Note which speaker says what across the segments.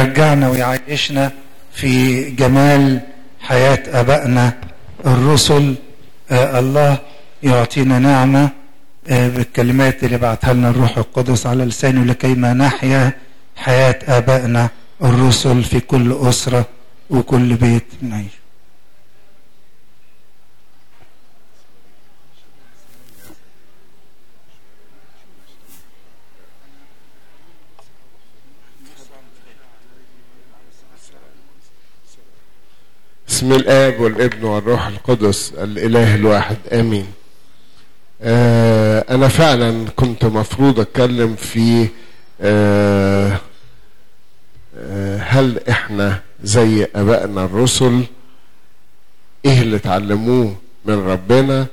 Speaker 1: يرجعنا ويعيشنا في جمال حياة أبائنا الرسل آه الله يعطينا نعمة آه بالكلمات اللي بعتها لنا الروح القدس على لسانه لكيما نحيا حياة آبائنا الرسل في كل أسرة وكل بيت نعيش
Speaker 2: بسم الاب والابن والروح القدس الاله الواحد امين آه انا فعلا كنت مفروض اتكلم في آه آه هل احنا زي ابائنا الرسل ايه اللي اتعلموه من ربنا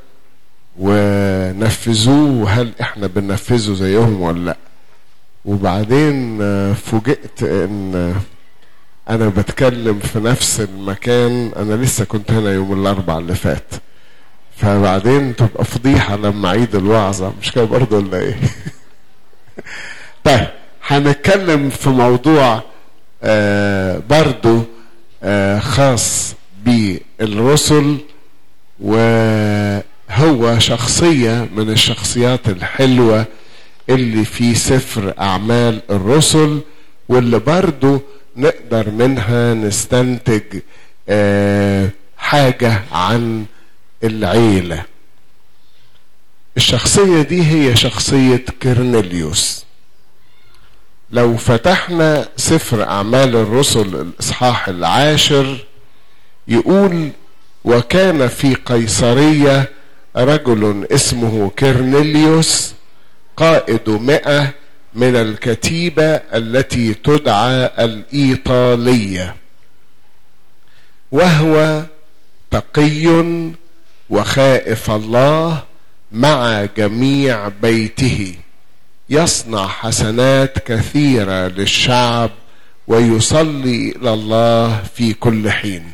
Speaker 2: ونفذوه وهل احنا بننفذه زيهم ولا لا وبعدين فوجئت ان انا بتكلم في نفس المكان انا لسه كنت هنا يوم الاربع اللي فات فبعدين تبقى فضيحه لما اعيد الوعظه مش كده برضه ولا ايه طيب هنتكلم في موضوع آه برضه آه خاص بالرسل وهو شخصيه من الشخصيات الحلوه اللي في سفر اعمال الرسل واللي برضه نقدر منها نستنتج آه حاجة عن العيلة الشخصية دي هي شخصية كرنيليوس لو فتحنا سفر أعمال الرسل الإصحاح العاشر يقول وكان في قيصرية رجل اسمه كرنيليوس قائد مئة من الكتيبة التي تدعى الإيطالية وهو تقي وخائف الله مع جميع بيته يصنع حسنات كثيرة للشعب ويصلي إلى الله في كل حين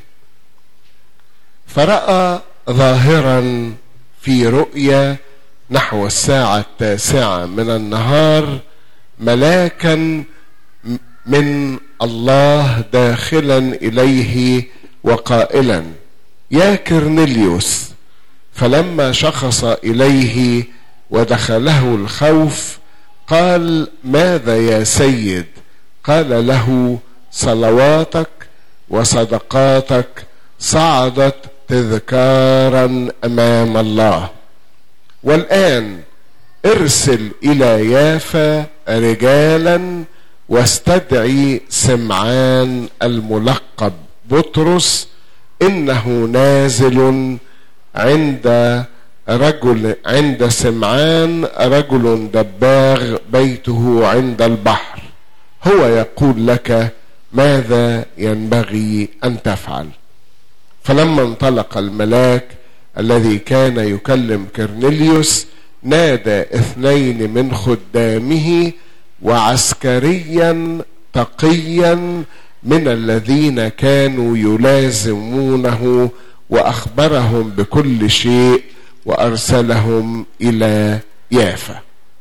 Speaker 2: فرأى ظاهرا في رؤيا نحو الساعة التاسعة من النهار ملاكا من الله داخلا اليه وقائلا يا كرنيليوس فلما شخص اليه ودخله الخوف قال ماذا يا سيد قال له صلواتك وصدقاتك صعدت تذكارا امام الله والان ارسل الى يافا رجالا واستدعي سمعان الملقب بطرس انه نازل عند رجل عند سمعان رجل دباغ بيته عند البحر هو يقول لك ماذا ينبغي ان تفعل فلما انطلق الملاك الذي كان يكلم كرنيليوس نادى اثنين من خدامه وعسكريا تقيا من الذين كانوا يلازمونه واخبرهم بكل شيء وارسلهم الى يافا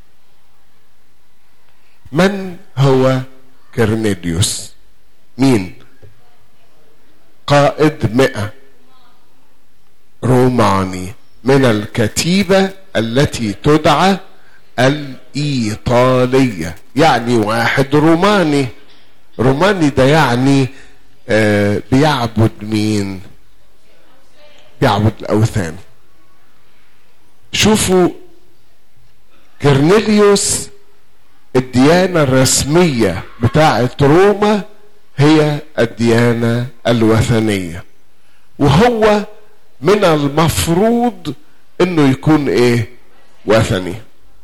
Speaker 2: من هو كرنيديوس مين قائد مئة روماني من الكتيبة التي تدعى الإيطالية يعني واحد روماني روماني ده يعني آه بيعبد مين بيعبد الأوثان شوفوا كرنيليوس الديانة الرسمية بتاعة روما هي الديانة الوثنية وهو من المفروض انه يكون ايه وثني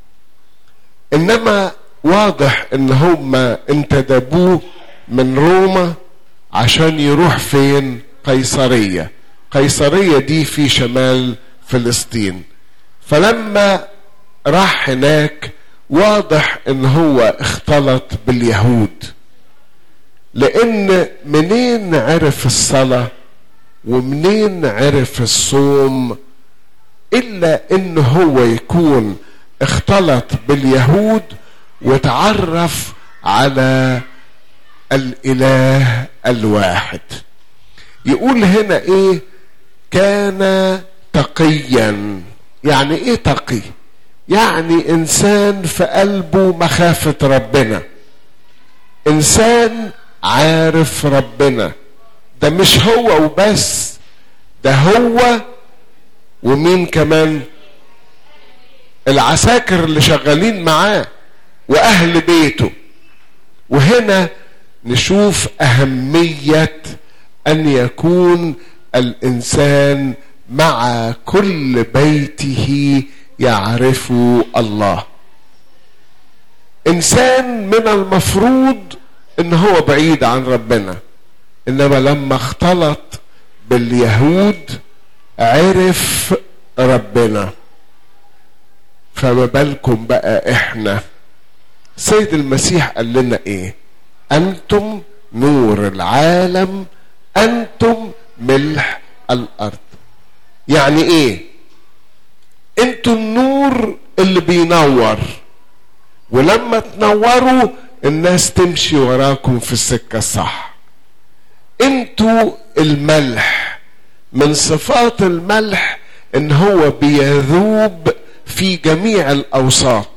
Speaker 2: انما واضح ان هم انتدبوه من روما عشان يروح فين قيصرية قيصرية دي في شمال فلسطين فلما راح هناك واضح ان هو اختلط باليهود لان منين عرف الصلاة ومنين عرف الصوم الا ان هو يكون اختلط باليهود وتعرف على الاله الواحد يقول هنا ايه كان تقيا يعني ايه تقي يعني انسان في قلبه مخافه ربنا انسان عارف ربنا ده مش هو وبس ده هو ومين كمان العساكر اللي شغالين معاه واهل بيته وهنا نشوف اهميه ان يكون الانسان مع كل بيته يعرف الله انسان من المفروض ان هو بعيد عن ربنا انما لما اختلط باليهود عرف ربنا فما بالكم بقى احنا سيد المسيح قال لنا ايه انتم نور العالم انتم ملح الارض يعني ايه انتوا النور اللي بينور ولما تنوروا الناس تمشي وراكم في السكة الصح انتوا الملح من صفات الملح ان هو بيذوب في جميع الاوساط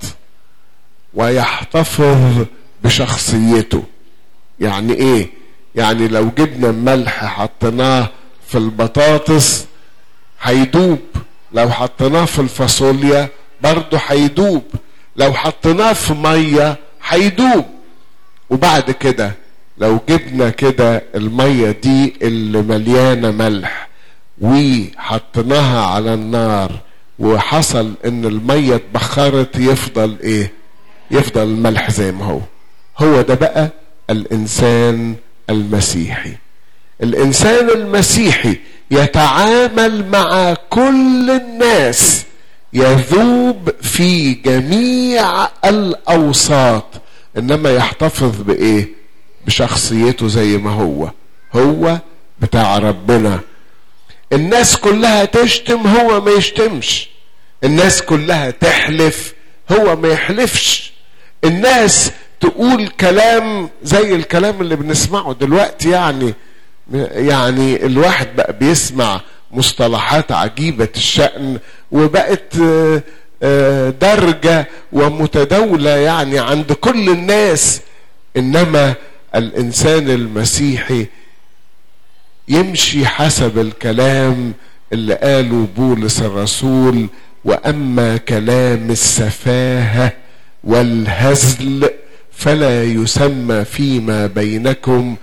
Speaker 2: ويحتفظ بشخصيته يعني ايه يعني لو جبنا الملح حطيناه في البطاطس هيدوب لو حطيناه في الفاصوليا برضه هيدوب لو حطيناه في ميه هيدوب وبعد كده لو جبنا كده الميه دي اللي مليانه ملح وحطيناها على النار وحصل ان الميه اتبخرت يفضل ايه يفضل الملح زي ما هو هو ده بقى الانسان المسيحي الانسان المسيحي يتعامل مع كل الناس يذوب في جميع الاوساط انما يحتفظ بايه بشخصيته زي ما هو هو بتاع ربنا الناس كلها تشتم هو ما يشتمش الناس كلها تحلف هو ما يحلفش الناس تقول كلام زي الكلام اللي بنسمعه دلوقتي يعني يعني الواحد بقى بيسمع مصطلحات عجيبة الشأن وبقت درجة ومتداولة يعني عند كل الناس إنما الإنسان المسيحي يمشي حسب الكلام اللي قاله بولس الرسول وأما كلام السفاهة والهزل فلا يسمى فيما بينكم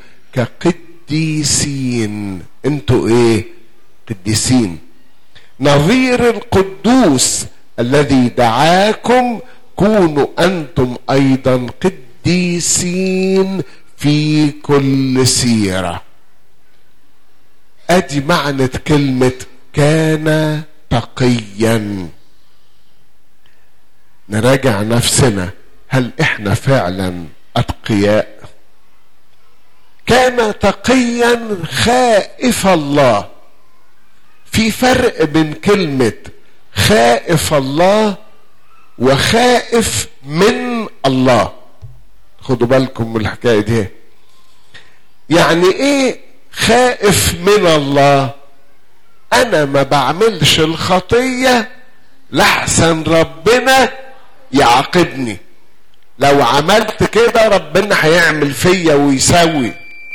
Speaker 2: كقديسين انتوا ايه قديسين نظير القدوس الذي دعاكم كونوا انتم ايضا قديسين في كل سيره ادي معنى كلمه كان تقيا نراجع نفسنا هل احنا فعلا اتقياء كان تقيا خائف الله في فرق بين كلمه خائف الله وخائف من الله خدوا بالكم من الحكايه دي يعني ايه خائف من الله انا ما بعملش الخطيه لحسن ربنا يعاقبني لو عملت كده ربنا هيعمل فيا ويسوي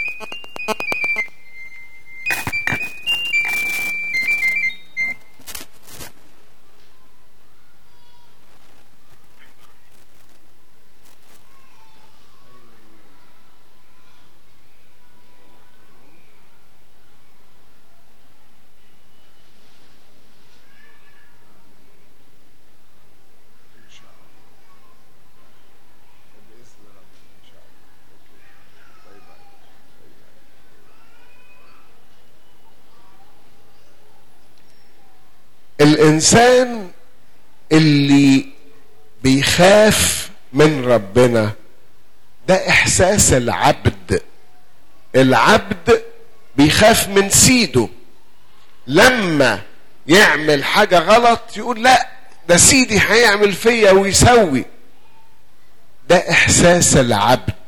Speaker 2: الانسان اللي بيخاف من ربنا ده احساس العبد العبد بيخاف من سيده لما يعمل حاجة غلط يقول لا ده سيدي هيعمل فيا ويسوي ده احساس العبد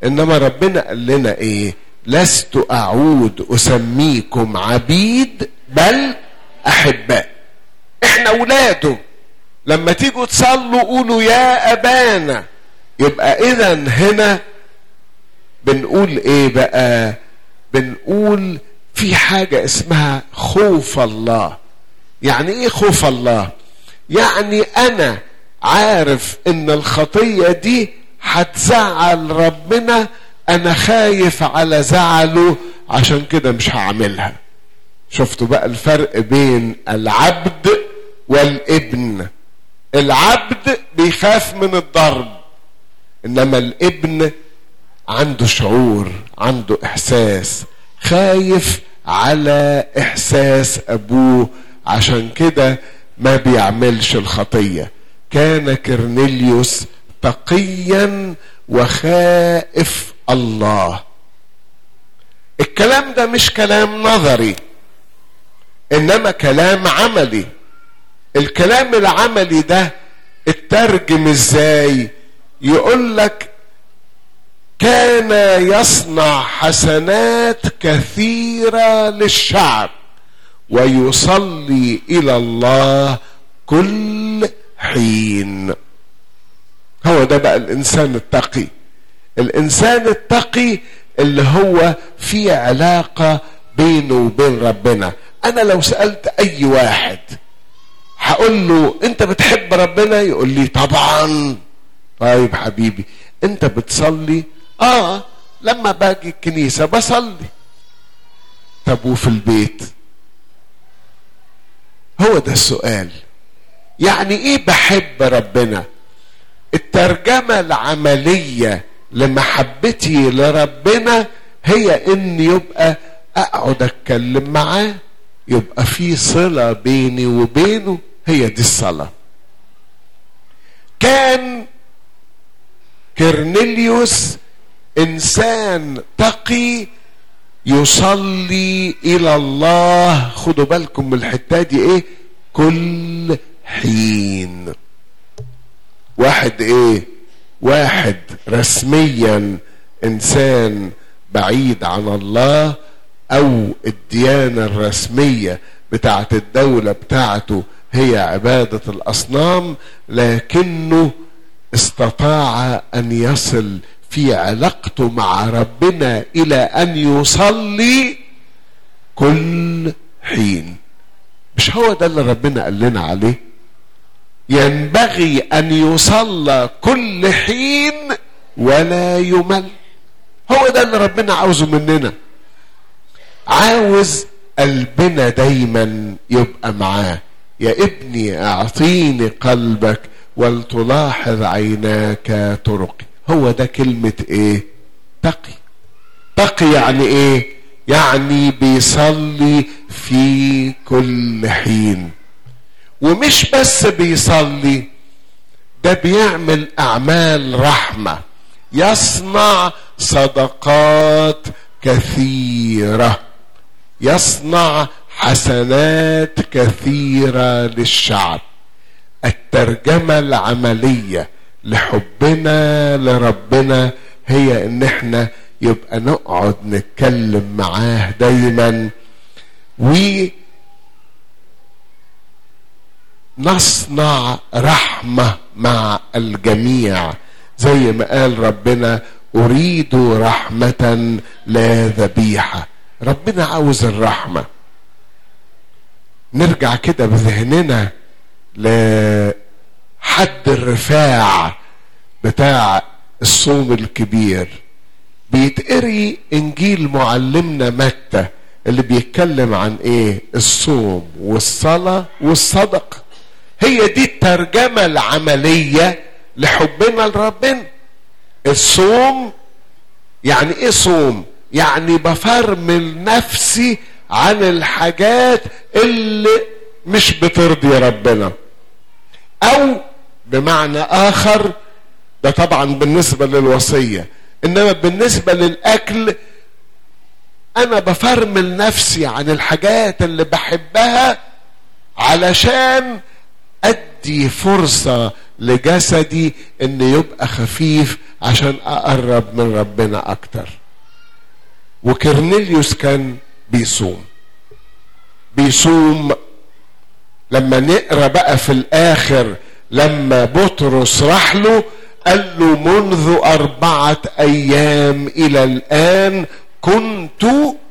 Speaker 2: انما ربنا قال لنا ايه لست اعود اسميكم عبيد بل احباء احنا اولاده لما تيجوا تصلوا قولوا يا ابانا يبقى اذا هنا بنقول ايه بقى بنقول في حاجة اسمها خوف الله يعني ايه خوف الله يعني انا عارف ان الخطية دي هتزعل ربنا انا خايف على زعله عشان كده مش هعملها شفتوا بقى الفرق بين العبد والابن العبد بيخاف من الضرب انما الابن عنده شعور عنده احساس خايف على احساس ابوه عشان كده ما بيعملش الخطيه كان كرنيليوس تقيا وخائف الله الكلام ده مش كلام نظري انما كلام عملي الكلام العملي ده اترجم ازاي يقول لك كان يصنع حسنات كثيره للشعب ويصلي الى الله كل حين هو ده بقى الانسان التقي الانسان التقي اللي هو في علاقه بينه وبين ربنا انا لو سالت اي واحد هقول له انت بتحب ربنا يقول لي طبعا طيب حبيبي انت بتصلي اه لما باجي الكنيسه بصلي طب وفي البيت هو ده السؤال يعني ايه بحب ربنا الترجمه العمليه لمحبتي لربنا هي ان يبقى اقعد اتكلم معاه يبقى في صله بيني وبينه هي دي الصلاه كان كرنيليوس انسان تقي يصلي الى الله خدوا بالكم من الحته دي ايه كل حين واحد ايه واحد رسميا انسان بعيد عن الله او الديانه الرسميه بتاعت الدوله بتاعته هي عباده الاصنام لكنه استطاع ان يصل في علاقته مع ربنا الى ان يصلي كل حين مش هو ده اللي ربنا قال لنا عليه ينبغي ان يصلى كل حين ولا يمل هو ده اللي ربنا عاوزه مننا عاوز قلبنا دايما يبقى معاه يا ابني اعطيني قلبك ولتلاحظ عيناك طرقي هو ده كلمة ايه تقي تقي يعني ايه يعني بيصلي في كل حين ومش بس بيصلي ده بيعمل اعمال رحمه يصنع صدقات كثيره يصنع حسنات كثيره للشعب الترجمه العمليه لحبنا لربنا هي ان احنا يبقى نقعد نتكلم معاه دايما و نصنع رحمة مع الجميع زي ما قال ربنا أريد رحمة لا ذبيحة ربنا عاوز الرحمة نرجع كده بذهننا لحد الرفاع بتاع الصوم الكبير بيتقري انجيل معلمنا متى اللي بيتكلم عن ايه الصوم والصلاه والصدقه هي دي الترجمه العمليه لحبنا لربنا الصوم يعني ايه صوم يعني بفرمل نفسي عن الحاجات اللي مش بترضي ربنا او بمعنى اخر ده طبعا بالنسبه للوصيه انما بالنسبه للاكل انا بفرمل نفسي عن الحاجات اللي بحبها علشان ادي فرصه لجسدي ان يبقى خفيف عشان اقرب من ربنا اكتر وكرنيليوس كان بيصوم بيصوم لما نقرا بقى في الاخر لما بطرس راح له قال له منذ اربعه ايام الى الان كنت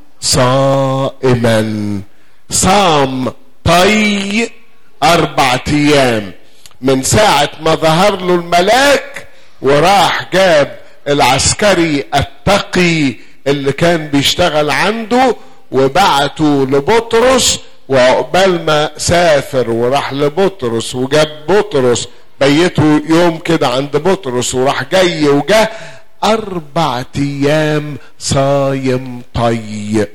Speaker 2: صائما صام طي اربعة ايام من ساعة ما ظهر له الملاك وراح جاب العسكري التقي اللي كان بيشتغل عنده وبعته لبطرس وعقبال ما سافر وراح لبطرس وجاب بطرس بيته يوم كده عند بطرس وراح جاي وجه أربعة أيام صايم طي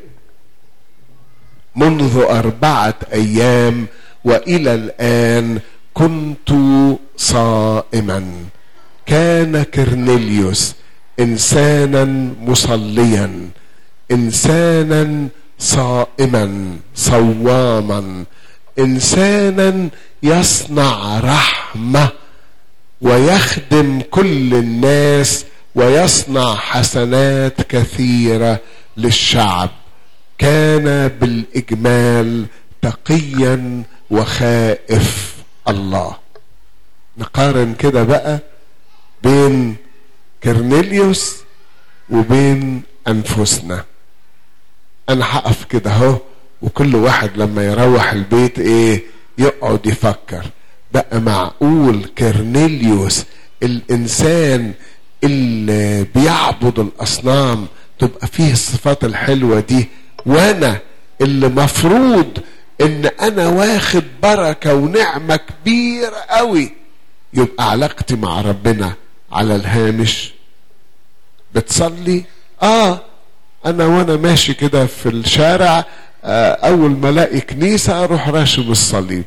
Speaker 2: منذ أربعة أيام وإلى الآن كنت صائما كان كرنيليوس إنسانا مصليا إنسانا صائما صواما إنسانا يصنع رحمة ويخدم كل الناس ويصنع حسنات كثيرة للشعب كان بالإجمال تقيا وخائف الله نقارن كده بقى بين كرنيليوس وبين أنفسنا أنا هقف كده أهو وكل واحد لما يروح البيت إيه يقعد يفكر بقى معقول كرنيليوس الإنسان اللي بيعبد الأصنام تبقى فيه الصفات الحلوة دي وأنا اللي مفروض ان انا واخد بركة ونعمة كبيرة قوي يبقى علاقتي مع ربنا على الهامش بتصلي اه انا وانا ماشي كده في الشارع آه اول ما الاقي كنيسة اروح راشم الصليب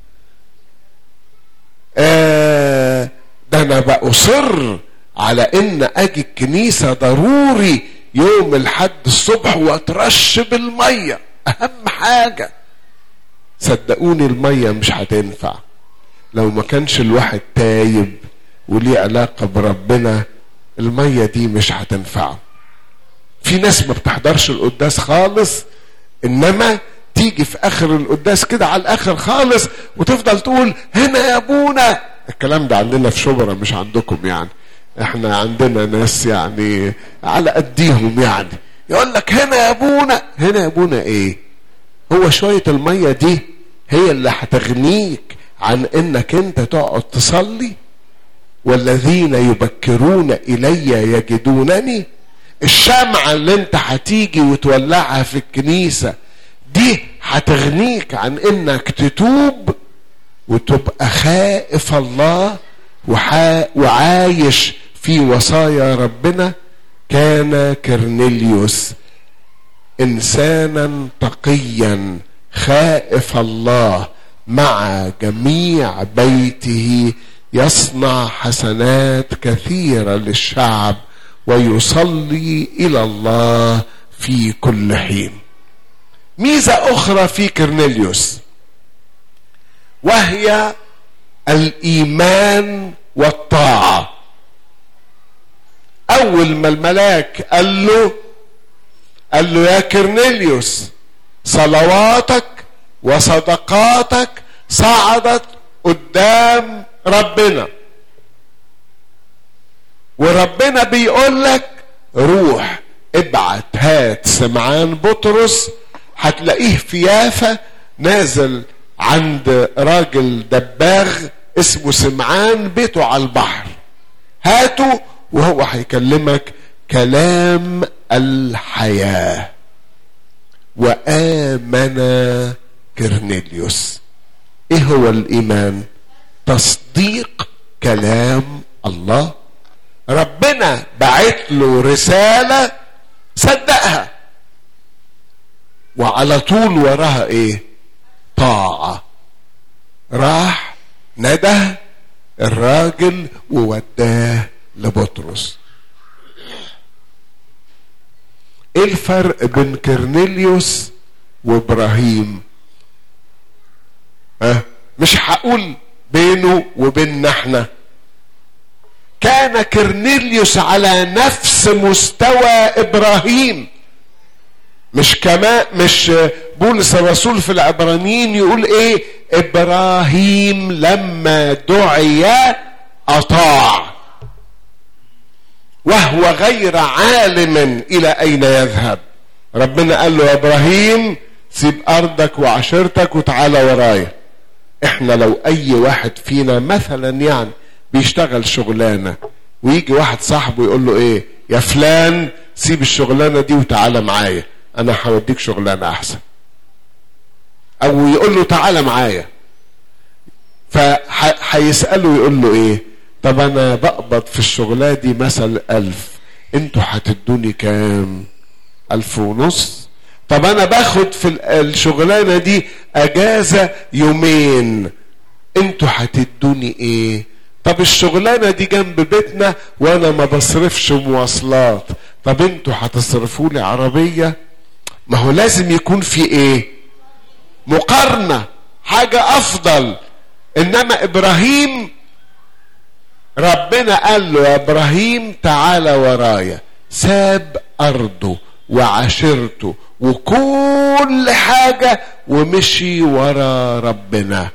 Speaker 2: آه ده انا بأصر على ان اجي الكنيسة ضروري يوم الحد الصبح واترش بالمية اهم حاجة صدقوني المية مش هتنفع لو ما كانش الواحد تايب وليه علاقة بربنا المية دي مش هتنفعه في ناس ما بتحضرش القداس خالص انما تيجي في اخر القداس كده على الاخر خالص وتفضل تقول هنا يا ابونا الكلام ده عندنا في شبرا مش عندكم يعني احنا عندنا ناس يعني على قديهم يعني يقول لك هنا يا ابونا هنا يا ابونا ايه هو شوية المية دي هي اللي هتغنيك عن انك انت تقعد تصلي والذين يبكرون الي يجدونني الشمعة اللي انت هتيجي وتولعها في الكنيسة دي هتغنيك عن انك تتوب وتبقى خائف الله وعايش في وصايا ربنا كان كرنيليوس انسانا تقيا خائف الله مع جميع بيته يصنع حسنات كثيره للشعب ويصلي الى الله في كل حين ميزه اخرى في كرنيليوس وهي الايمان والطاعه اول ما الملاك قال له قال له يا كرنيليوس صلواتك وصدقاتك صعدت قدام ربنا وربنا بيقول لك روح ابعت هات سمعان بطرس هتلاقيه في يافا نازل عند راجل دباغ اسمه سمعان بيته على البحر هاته وهو هيكلمك كلام الحياه وامن كرنيليوس ايه هو الايمان تصديق كلام الله ربنا بعت له رساله صدقها وعلى طول وراها ايه طاعه راح ندى الراجل ووداه لبطرس ايه الفرق بين كرنيليوس وابراهيم أه؟ مش هقول بينه وبيننا احنا كان كرنيليوس على نفس مستوى ابراهيم مش كما مش بولس الرسول في العبرانيين يقول ايه ابراهيم لما دعي اطاع وهو غير عالم الى اين يذهب ربنا قال له يا ابراهيم سيب ارضك وعشيرتك وتعالى ورايا احنا لو اي واحد فينا مثلا يعني بيشتغل شغلانه ويجي واحد صاحبه يقول له ايه يا فلان سيب الشغلانه دي وتعالى معايا انا هوديك شغلانه احسن او يقول له تعالى معايا فهيساله يقول له ايه طب انا بقبض في الشغلانه دي مثلا الف انتوا هتدوني كام الف ونص طب انا باخد في الشغلانه دي اجازه يومين انتوا هتدوني ايه طب الشغلانه دي جنب بيتنا وانا ما بصرفش مواصلات طب انتوا هتصرفوا لي عربيه ما هو لازم يكون في ايه مقارنه حاجه افضل انما ابراهيم ربنا قال له يا ابراهيم تعالى ورايا ساب ارضه وعشيرته وكل حاجة ومشي ورا ربنا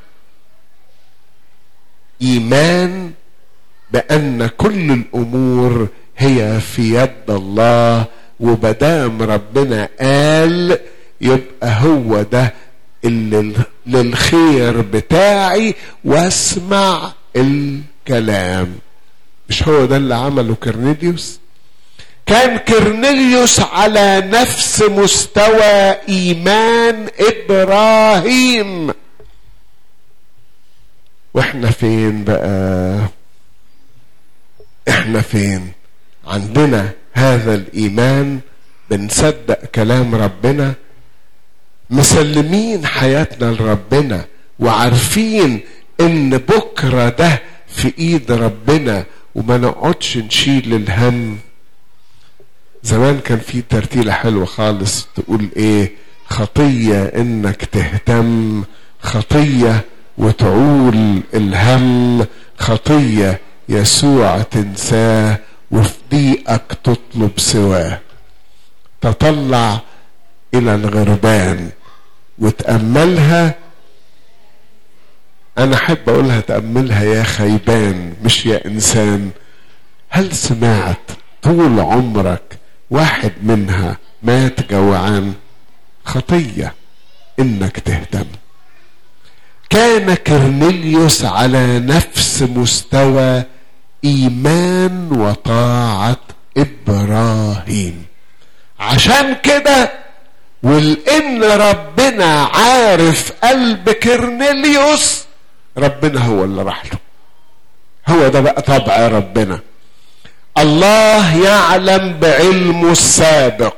Speaker 2: إيمان بأن كل الأمور هي في يد الله وبدام ربنا قال يبقى هو ده اللي للخير بتاعي واسمع الكلام مش هو ده اللي عمله كرنيليوس كان كرنيليوس على نفس مستوى ايمان ابراهيم واحنا فين بقى احنا فين عندنا هذا الايمان بنصدق كلام ربنا مسلمين حياتنا لربنا وعارفين ان بكره ده في ايد ربنا وما نقعدش نشيل الهم زمان كان في ترتيلة حلوة خالص تقول ايه خطية انك تهتم خطية وتعول الهم خطية يسوع تنساه وفي ضيقك تطلب سواه تطلع الى الغربان وتأملها انا احب اقولها تأملها يا خيبان مش يا انسان هل سمعت طول عمرك واحد منها مات جوعان خطية انك تهتم كان كرنيليوس على نفس مستوى ايمان وطاعة ابراهيم عشان كده ولان ربنا عارف قلب كرنيليوس ربنا هو اللي راح له هو ده بقى طبع ربنا الله يعلم بعلمه السابق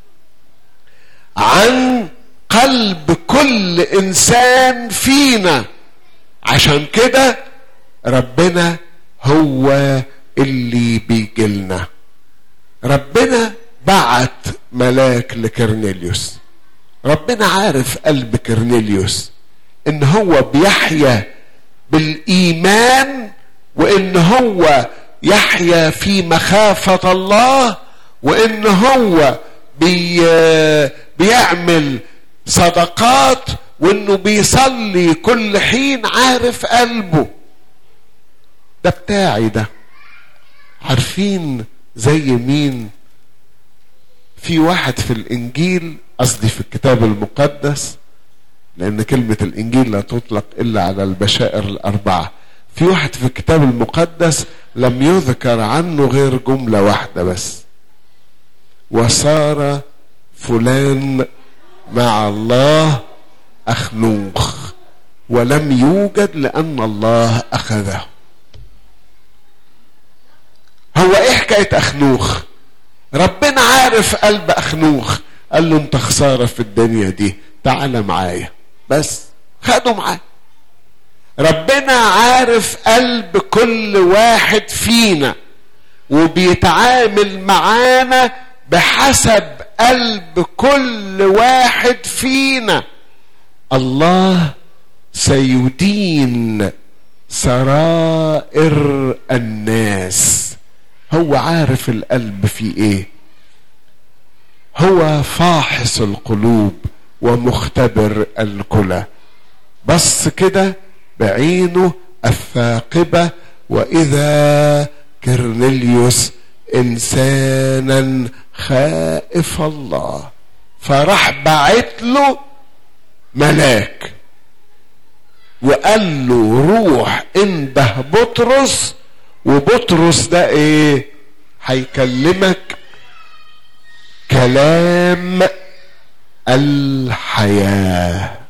Speaker 2: عن قلب كل انسان فينا عشان كده ربنا هو اللي بيجيلنا ربنا بعت ملاك لكرنيليوس ربنا عارف قلب كرنيليوس ان هو بيحيا بالايمان وان هو يحيا في مخافة الله وان هو بي بيعمل صدقات وانه بيصلي كل حين عارف قلبه ده بتاعي ده عارفين زي مين في واحد في الانجيل قصدي في الكتاب المقدس لان كلمة الانجيل لا تطلق الا على البشائر الاربعة في واحد في الكتاب المقدس لم يذكر عنه غير جملة واحدة بس وصار فلان مع الله أخنوخ ولم يوجد لأن الله أخذه هو إيه حكاية أخنوخ ربنا عارف قلب أخنوخ قال له أنت خسارة في الدنيا دي تعال معايا بس خده معاه ربنا عارف قلب كل واحد فينا وبيتعامل معانا بحسب قلب كل واحد فينا الله سيدين سرائر الناس هو عارف القلب فيه ايه هو فاحص القلوب ومختبر الكلى بص كده بعينه الثاقبة وإذا كرنيليوس إنسانا خائف الله فراح بعت له ملاك وقال له روح انده بطرس وبطرس ده ايه هيكلمك كلام الحياه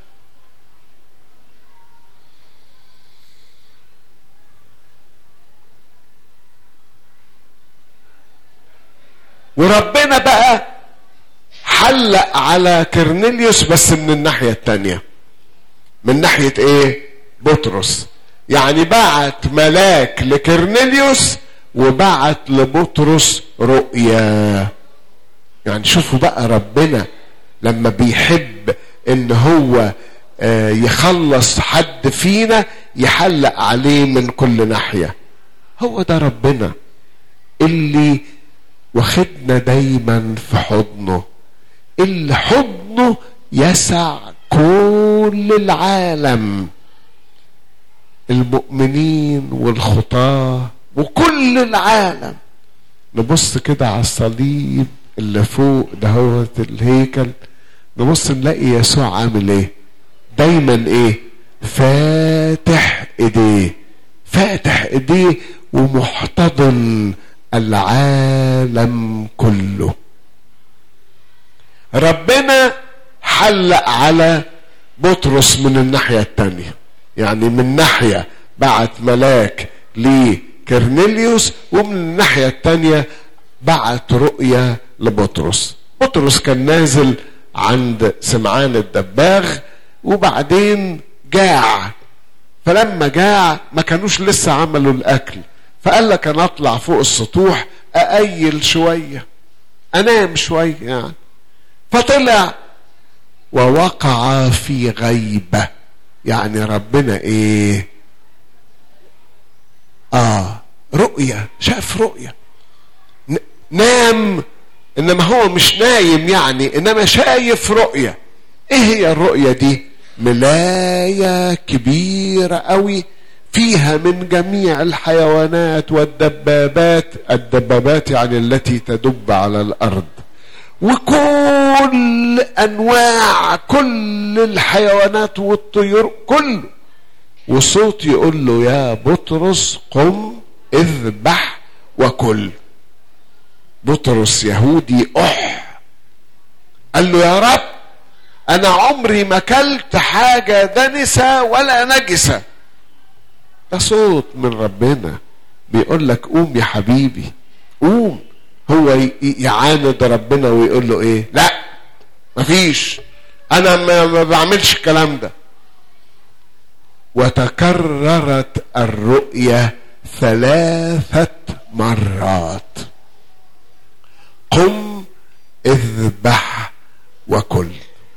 Speaker 2: وربنا بقى حلق على كرنيليوس بس من الناحيه التانيه من ناحيه ايه بطرس يعني بعت ملاك لكرنيليوس وبعت لبطرس رؤيا يعني شوفوا بقى ربنا لما بيحب ان هو يخلص حد فينا يحلق عليه من كل ناحية هو ده ربنا اللي واخدنا دايما في حضنه اللي حضنه يسع كل العالم المؤمنين والخطاة وكل العالم نبص كده على الصليب اللي فوق دهوت الهيكل نبص نلاقي يسوع عامل ايه دايما ايه فاتح ايديه فاتح ايديه ومحتضن العالم كله ربنا حلق على بطرس من الناحية التانية يعني من ناحية بعت ملاك لكرنيليوس ومن الناحية التانية بعت رؤية لبطرس بطرس كان نازل عند سمعان الدباغ وبعدين جاع فلما جاع ما كانوش لسه عملوا الاكل فقال لك انا اطلع فوق السطوح اقيل شويه انام شويه يعني فطلع ووقع في غيبه يعني ربنا ايه اه رؤيه شاف رؤيه نام انما هو مش نايم يعني انما شايف رؤيه ايه هي الرؤيه دي ملايه كبيره قوي فيها من جميع الحيوانات والدبابات الدبابات يعني التي تدب على الارض وكل انواع كل الحيوانات والطيور كله وصوت يقول له يا بطرس قم اذبح وكل بطرس يهودي اح قال له يا رب انا عمري ما كلت حاجه دنسه ولا نجسه ده صوت من ربنا بيقول لك قوم يا حبيبي قوم هو يعاند ربنا ويقول له ايه لا مفيش انا ما بعملش الكلام ده وتكررت الرؤيه ثلاثه مرات قم اذبح وكل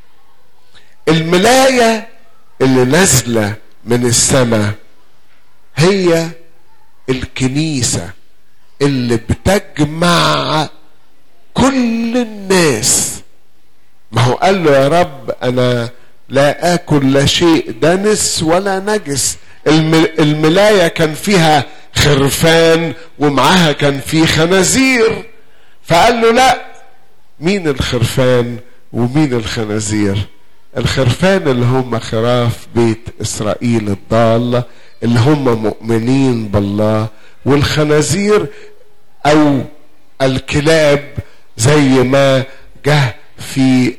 Speaker 2: الملايه اللي نازله من السماء هي الكنيسه اللي بتجمع كل الناس ما هو قال له يا رب انا لا اكل لا شيء دنس ولا نجس الملايه كان فيها خرفان ومعاها كان في خنازير فقال له لا مين الخرفان ومين الخنازير الخرفان اللي هم خراف بيت اسرائيل الضاله اللي هم مؤمنين بالله والخنازير او الكلاب زي ما جه في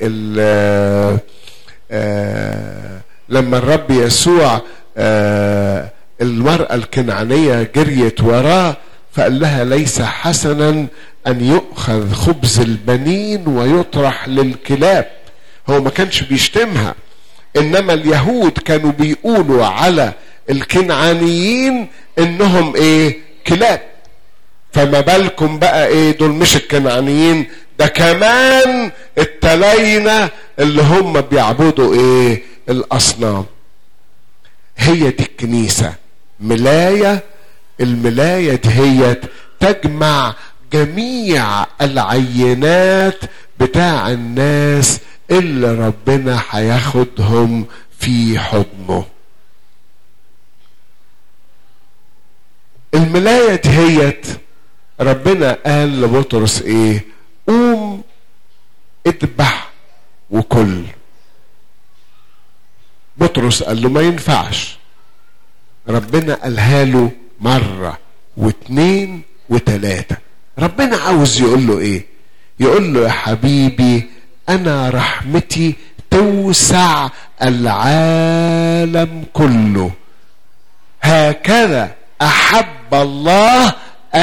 Speaker 2: لما الرب يسوع المرأة الكنعانية جريت وراه فقال لها ليس حسنا أن يؤخذ خبز البنين ويطرح للكلاب هو ما كانش بيشتمها إنما اليهود كانوا بيقولوا على الكنعانيين إنهم إيه كلاب فما بالكم بقى إيه دول مش الكنعانيين ده كمان التلاينة اللي هم بيعبدوا إيه الأصنام هي دي الكنيسة ملايه الملايه دهيت تجمع جميع العينات بتاع الناس اللي ربنا هياخدهم في حضنه الملاية دهيت ربنا قال لبطرس ايه قوم اذبح وكل بطرس قال له ما ينفعش ربنا قالها له مرة واتنين وتلاتة ربنا عاوز يقول له ايه يقول له يا حبيبي انا رحمتي توسع العالم كله هكذا احب الله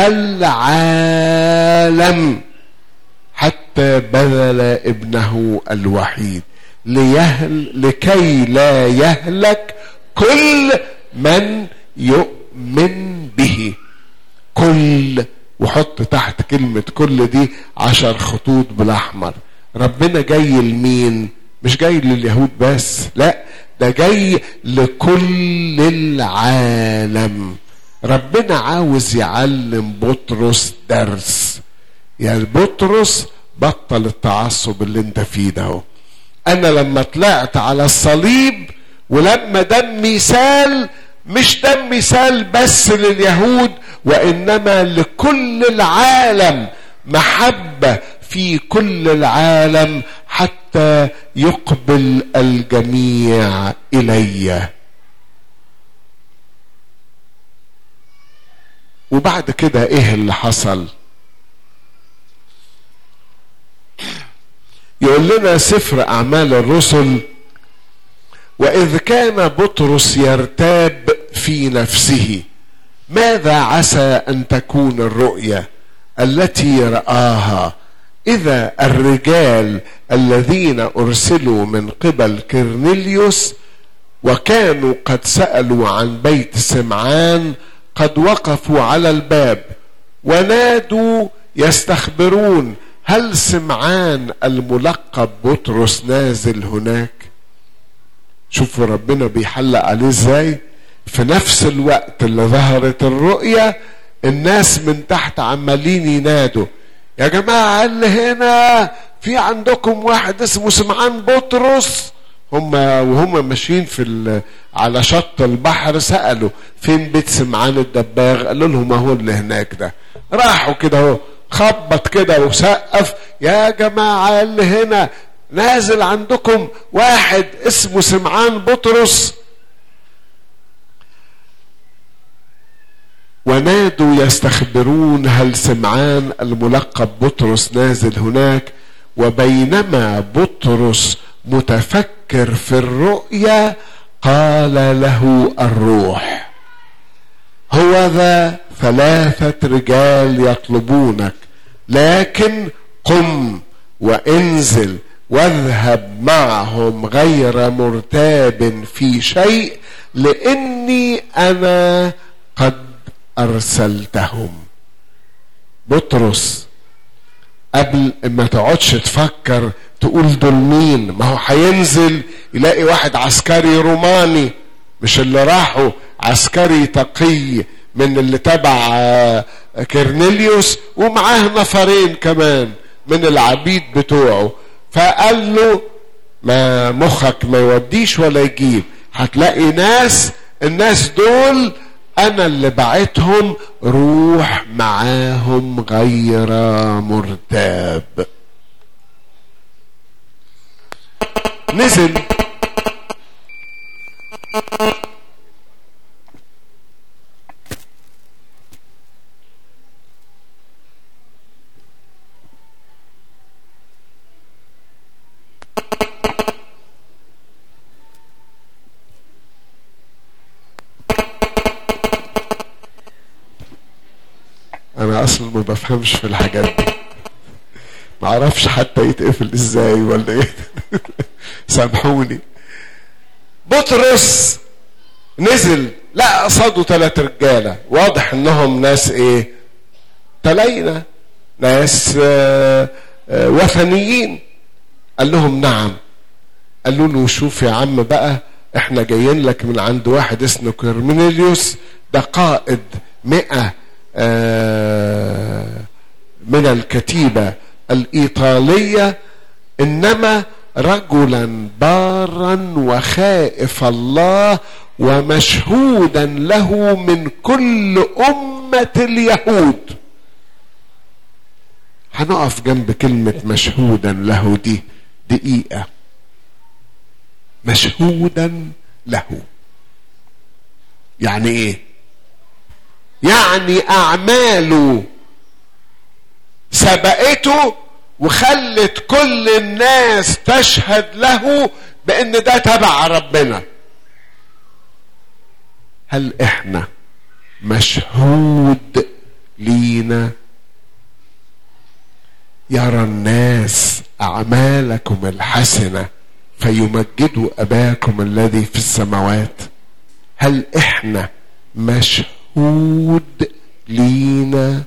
Speaker 2: العالم حتى بذل ابنه الوحيد ليهل لكي لا يهلك كل من يؤمن به كل وحط تحت كلمة كل دي عشر خطوط بالأحمر ربنا جاي لمين مش جاي لليهود بس لا ده جاي لكل العالم ربنا عاوز يعلم بطرس درس يا بطرس بطل التعصب اللي انت فيه ده انا لما طلعت على الصليب ولما دمي سال مش دمي سال بس لليهود وانما لكل العالم محبه في كل العالم حتى يقبل الجميع الي وبعد كده ايه اللي حصل يقول لنا سفر اعمال الرسل واذ كان بطرس يرتاب في نفسه ماذا عسى ان تكون الرؤيا التي راها اذا الرجال الذين ارسلوا من قبل كرنيليوس وكانوا قد سالوا عن بيت سمعان قد وقفوا على الباب ونادوا يستخبرون هل سمعان الملقب بطرس نازل هناك شوفوا ربنا بيحلق عليه ازاي في نفس الوقت اللي ظهرت الرؤية الناس من تحت عمالين ينادوا يا جماعة اللي هنا في عندكم واحد اسمه سمعان بطرس هم وهم ماشيين في على شط البحر سألوا فين بيت سمعان الدباغ قالوا لهم اهو اللي هناك ده راحوا كده اهو خبط كده وسقف يا جماعة اللي هنا نازل عندكم واحد اسمه سمعان بطرس ونادوا يستخبرون هل سمعان الملقب بطرس نازل هناك وبينما بطرس متفكر في الرؤيا قال له الروح هو ذا ثلاثة رجال يطلبونك لكن قم وانزل واذهب معهم غير مرتاب في شيء لاني انا قد ارسلتهم بطرس قبل ما تقعدش تفكر تقول دول مين ما هو هينزل يلاقي واحد عسكري روماني مش اللي راحوا عسكري تقي من اللي تبع كرنيليوس ومعاه نفرين كمان من العبيد بتوعه فقال له ما مخك ما يوديش ولا يجيب هتلاقي ناس الناس دول انا اللي بعتهم روح معاهم غير مرتاب نزل انا اصلا ما بفهمش في الحاجات دي ما اعرفش حتى يتقفل ازاي ولا ايه سامحوني بطرس نزل لا قصاده ثلاث رجاله واضح انهم ناس ايه تلينا ناس آه آه وثنيين قال لهم نعم قالوا له شوف يا عم بقى احنا جايين لك من عند واحد اسمه كرمينيليوس ده قائد مئة آه من الكتيبة الإيطالية إنما رجلا بارا وخائف الله ومشهودا له من كل أمة اليهود هنقف جنب كلمة مشهودا له دي دقيقة مشهودا له يعني ايه يعني اعماله سبقته وخلت كل الناس تشهد له بان ده تبع ربنا هل احنا مشهود لينا يرى الناس اعمالكم الحسنه فيمجدوا اباكم الذي في السماوات هل احنا مشهود لينا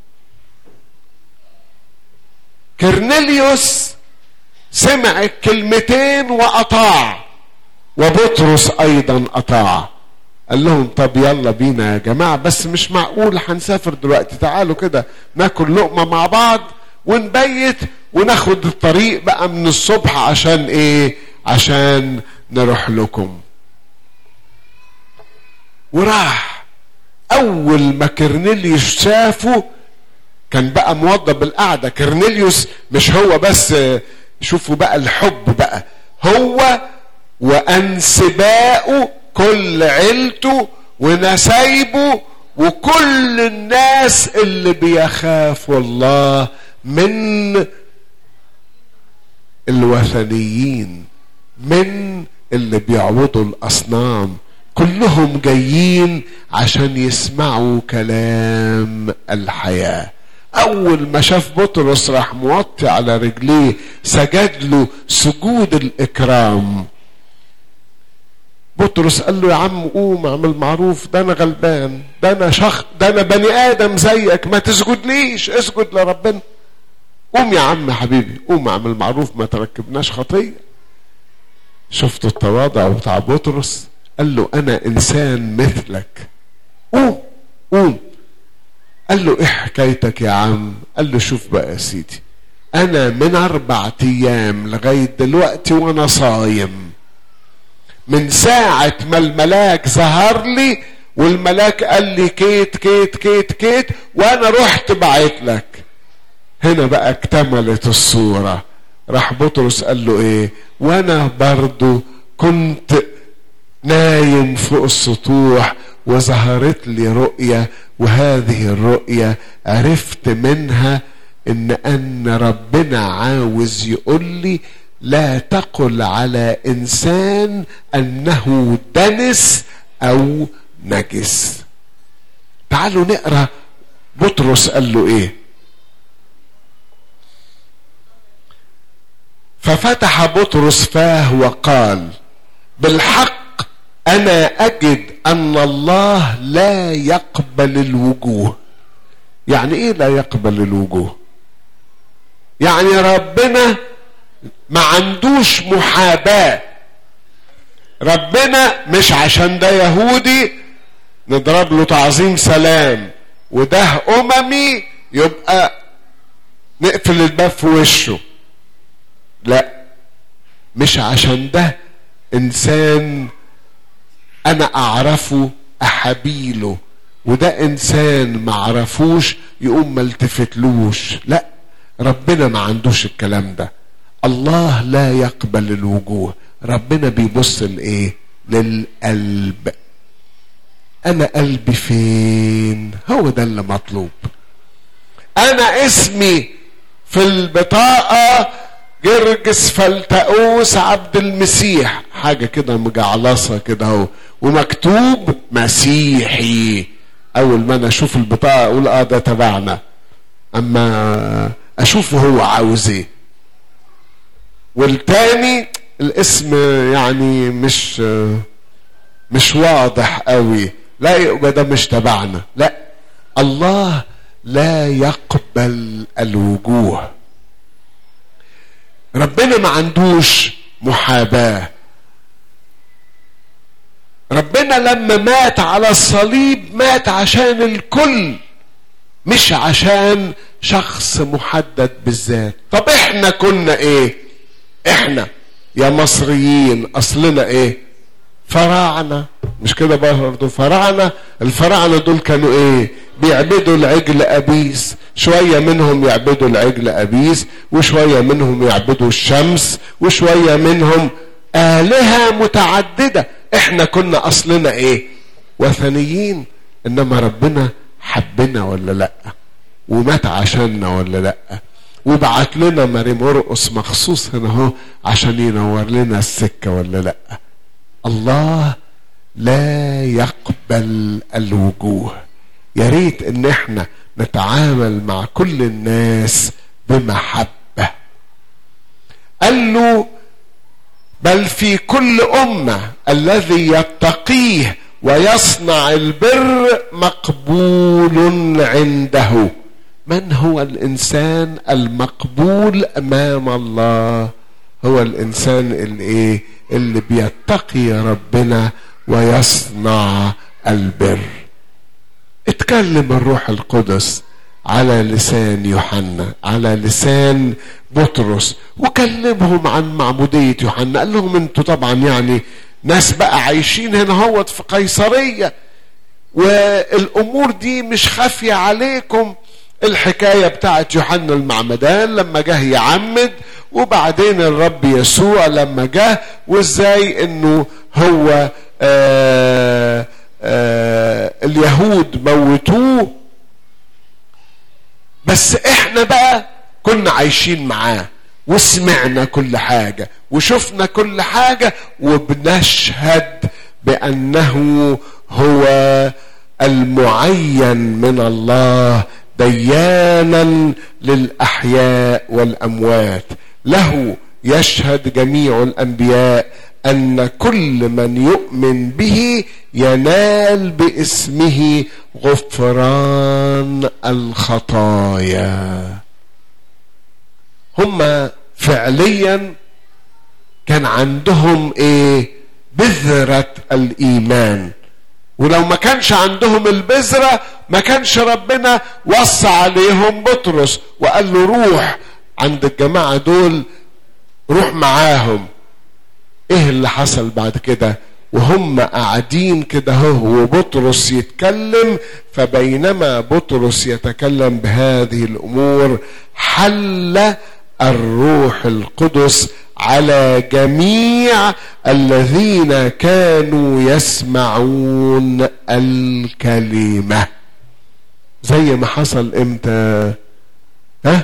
Speaker 2: كرنيليوس سمع الكلمتين واطاع وبطرس ايضا اطاع قال لهم طب يلا بينا يا جماعه بس مش معقول هنسافر دلوقتي تعالوا كده ناكل لقمه مع بعض ونبيت وناخد الطريق بقى من الصبح عشان ايه عشان نروح لكم وراح اول ما كرنيليوس شافه كان بقى موضب بالقعده كرنيليوس مش هو بس شوفوا بقى الحب بقى هو وانسباؤه كل عيلته ونسايبه وكل الناس اللي بيخافوا الله من الوثنيين من اللي بيعبدوا الاصنام كلهم جايين عشان يسمعوا كلام الحياه اول ما شاف بطرس راح موطي على رجليه سجد له سجود الاكرام بطرس قال له يا عم قوم اعمل معروف ده انا غلبان ده انا شخ ده انا بني ادم زيك ما تسجدليش اسجد لربنا قوم يا عم حبيبي قوم اعمل معروف ما تركبناش خطيه شفتوا التواضع بتاع بطرس قال له انا انسان مثلك قوم قوم قال له ايه حكايتك يا عم قال له شوف بقى يا سيدي انا من اربع ايام لغايه دلوقتي وانا صايم من ساعة ما الملاك ظهر لي والملاك قال لي كيت كيت كيت كيت وانا رحت بعت لك هنا بقى اكتملت الصورة راح بطرس قال له ايه وانا برضو كنت نايم فوق السطوح وظهرت لي رؤية وهذه الرؤية عرفت منها ان ان ربنا عاوز يقول لي لا تقل على انسان انه دنس او نجس تعالوا نقرا بطرس قال له ايه ففتح بطرس فاه وقال بالحق انا اجد ان الله لا يقبل الوجوه يعني ايه لا يقبل الوجوه يعني ربنا ما عندوش محاباه ربنا مش عشان ده يهودي نضرب له تعظيم سلام وده اممي يبقى نقفل الباب في وشه لا مش عشان ده انسان انا اعرفه احابيله وده انسان ما اعرفوش يقوم ما التفتلوش لا ربنا ما عندوش الكلام ده الله لا يقبل الوجوه ربنا بيبص لايه للقلب انا قلبي فين هو ده اللي مطلوب انا اسمي في البطاقة جرجس فلتقوس عبد المسيح حاجة كده مجعلصة كده اهو ومكتوب مسيحي اول ما انا اشوف البطاقة اقول اه ده تبعنا اما اشوفه هو عاوز ايه والتاني الاسم يعني مش مش واضح قوي لا يبقى ده مش تبعنا لا الله لا يقبل الوجوه ربنا ما عندوش محاباه ربنا لما مات على الصليب مات عشان الكل مش عشان شخص محدد بالذات طب احنا كنا ايه احنا يا مصريين اصلنا ايه فراعنه مش كده برضه فراعنه الفراعنه دول كانوا ايه بيعبدوا العجل ابيس شويه منهم يعبدوا العجل ابيس وشويه منهم يعبدوا الشمس وشويه منهم الهه متعدده احنا كنا اصلنا ايه وثنيين انما ربنا حبنا ولا لا ومات عشاننا ولا لا وبعت لنا ماري مرقص مخصوص هنا اهو عشان ينور لنا السكه ولا لا الله لا يقبل الوجوه يا ريت ان احنا نتعامل مع كل الناس بمحبه قال له بل في كل امه الذي يتقيه ويصنع البر مقبول عنده من هو الانسان المقبول امام الله هو الانسان اللي ايه اللي بيتقي ربنا ويصنع البر اتكلم الروح القدس على لسان يوحنا على لسان بطرس وكلمهم عن معمودية يوحنا قال لهم انتوا طبعا يعني ناس بقى عايشين هنا هوت في قيصرية والامور دي مش خافية عليكم الحكاية بتاعت يوحنا المعمدان لما جه يعمد وبعدين الرب يسوع لما جه وازاي انه هو آآ آآ اليهود موتوه بس احنا بقى كنا عايشين معاه وسمعنا كل حاجة وشفنا كل حاجة وبنشهد بأنه هو المعين من الله ديانا للأحياء والأموات له يشهد جميع الأنبياء أن كل من يؤمن به ينال باسمه غفران الخطايا هم فعليا كان عندهم ايه بذرة الإيمان ولو ما كانش عندهم البذرة ما كانش ربنا وصى عليهم بطرس وقال له روح عند الجماعة دول روح معاهم ايه اللي حصل بعد كده وهم قاعدين كده هو وبطرس يتكلم فبينما بطرس يتكلم بهذه الامور حل الروح القدس على جميع الذين كانوا يسمعون الكلمه زي ما حصل امتى ها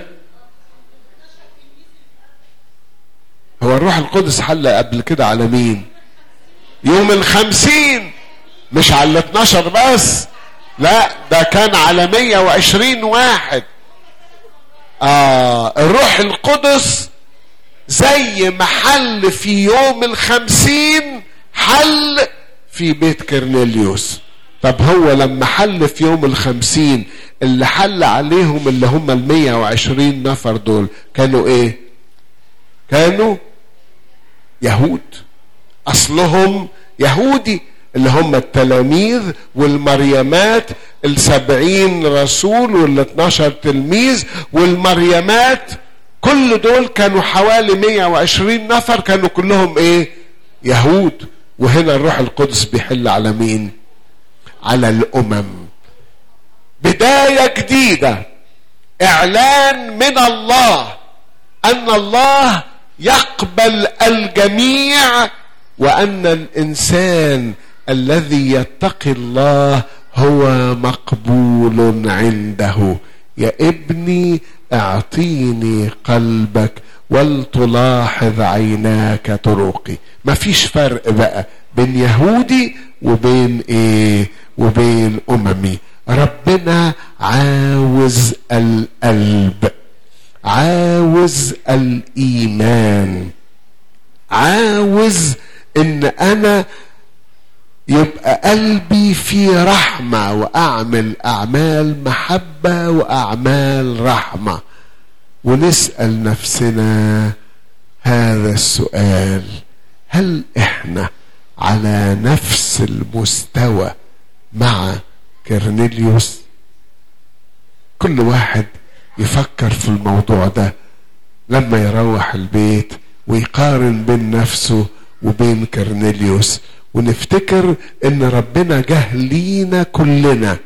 Speaker 2: هو الروح القدس حل قبل كده على مين يوم الخمسين مش على ال 12 بس لا ده كان على 120 واحد آه الروح القدس زي ما حل في يوم الخمسين حل في بيت كرنيليوس طب هو لما حل في يوم الخمسين اللي حل عليهم اللي هم المية وعشرين نفر دول كانوا ايه كانوا يهود اصلهم يهودي اللي هم التلاميذ والمريمات السبعين رسول والاتناشر تلميذ والمريمات كل دول كانوا حوالي 120 نفر كانوا كلهم ايه يهود وهنا الروح القدس بيحل على مين على الامم بدايه جديده اعلان من الله ان الله يقبل الجميع وان الانسان الذي يتقي الله هو مقبول عنده يا ابني اعطيني قلبك ولتلاحظ عيناك طرقي مفيش فرق بقى بين يهودي وبين ايه وبين اممي ربنا عاوز القلب عاوز الايمان عاوز ان انا يبقى قلبي في رحمة وأعمل أعمال محبة وأعمال رحمة ونسأل نفسنا هذا السؤال هل إحنا على نفس المستوى مع كرنيليوس كل واحد يفكر في الموضوع ده لما يروح البيت ويقارن بين نفسه وبين كرنيليوس ونفتكر ان ربنا جه لينا كلنا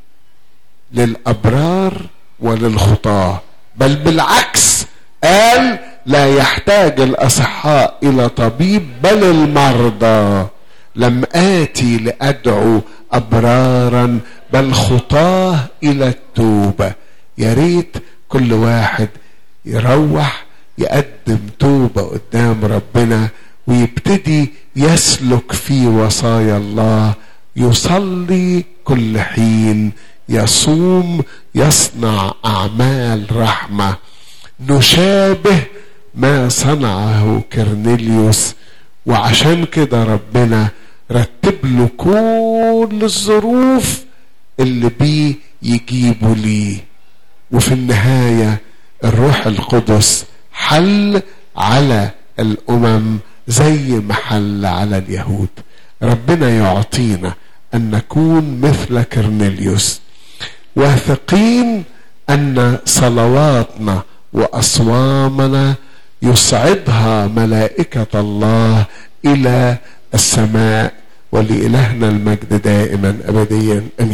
Speaker 2: للابرار وللخطاه بل بالعكس قال لا يحتاج الاصحاء الى طبيب بل المرضى لم اتي لادعو ابرارا بل خطاه الى التوبه يا ريت كل واحد يروح يقدم توبه قدام ربنا ويبتدي يسلك في وصايا الله يصلي كل حين يصوم يصنع اعمال رحمه نشابه ما صنعه كرنيليوس وعشان كده ربنا رتب له كل الظروف اللي بيه يجيبوا ليه وفي النهايه الروح القدس حل على الامم زي ما حل على اليهود ربنا يعطينا ان نكون مثل كرنيليوس واثقين ان صلواتنا واصوامنا يصعدها ملائكه الله الى السماء ولالهنا المجد دائما ابديا امين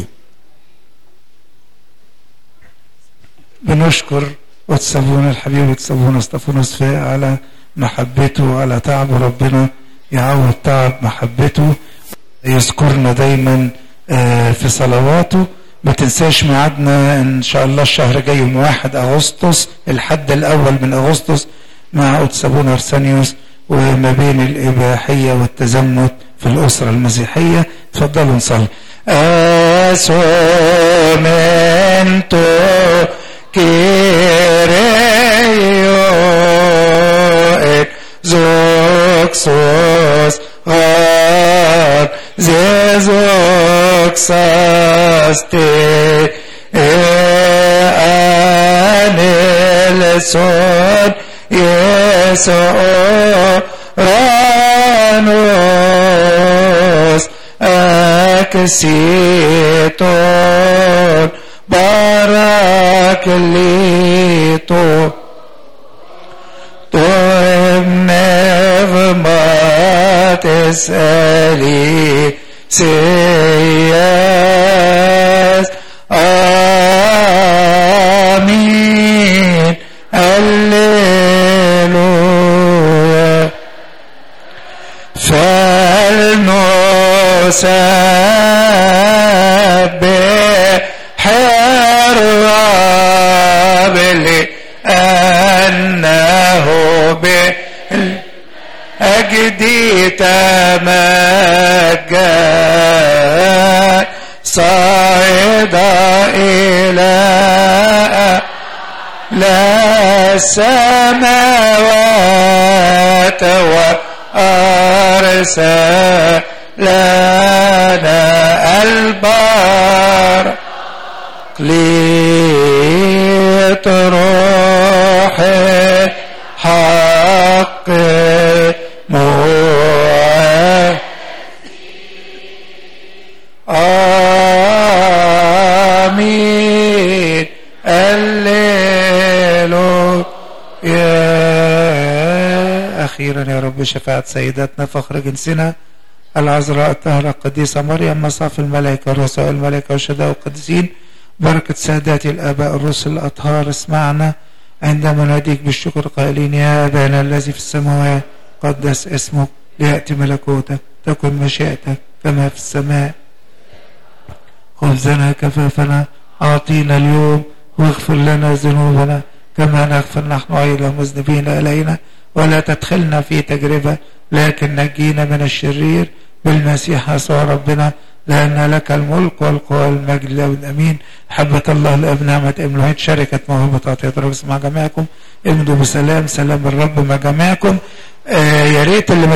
Speaker 1: بنشكر وتسابونا الحبيب وتسابونا استفانوس على محبته وعلى تعب ربنا يعوض تعب محبته يذكرنا دايما في صلواته ما تنساش ميعادنا ان شاء الله الشهر جاي يوم 1 اغسطس الحد الاول من اغسطس مع أتسابون أرسانيوس وما بين الإباحية والتزمت في الأسرة المسيحية تفضلوا نصلي أسومنتو كيريو زوكسوس غار زيزوكساستي أنيلسون يسوع رانوس أكسيتون بارك ليتو طيب ما تسألي سياس آمين هللويا فلنسبح الرب لأنه بالأجد تمجد صعد إلى لا السماوات وأرسل لنا البار لتروح حق موعد آمين الليل يا أخيرا يا رب شفاعة سيداتنا فخر جنسنا العذراء الطاهرة القديسة مريم مصاف الملائكة ورسائل الملائكة والشهداء والقديسين بركة سادات الآباء الرسل الأطهار اسمعنا عندما ناديك بالشكر قائلين يا أبانا الذي في السماوات قدس اسمك ليأتي ملكوتك تكن مشيئتك كما في السماء خبزنا كفافنا أعطينا اليوم واغفر لنا ذنوبنا كما نغفر نحن أيضا مذنبين إلينا ولا تدخلنا في تجربة لكن نجينا من الشرير بالمسيح يسوع ربنا لأن لك الملك والقوة والمجد لأبد أمين حبة الله الأب نعمة ابن الوحيد شركة موهبة عطية الرب مع جميعكم امضوا بسلام سلام الرب مع جميعكم آه يا ريت اللي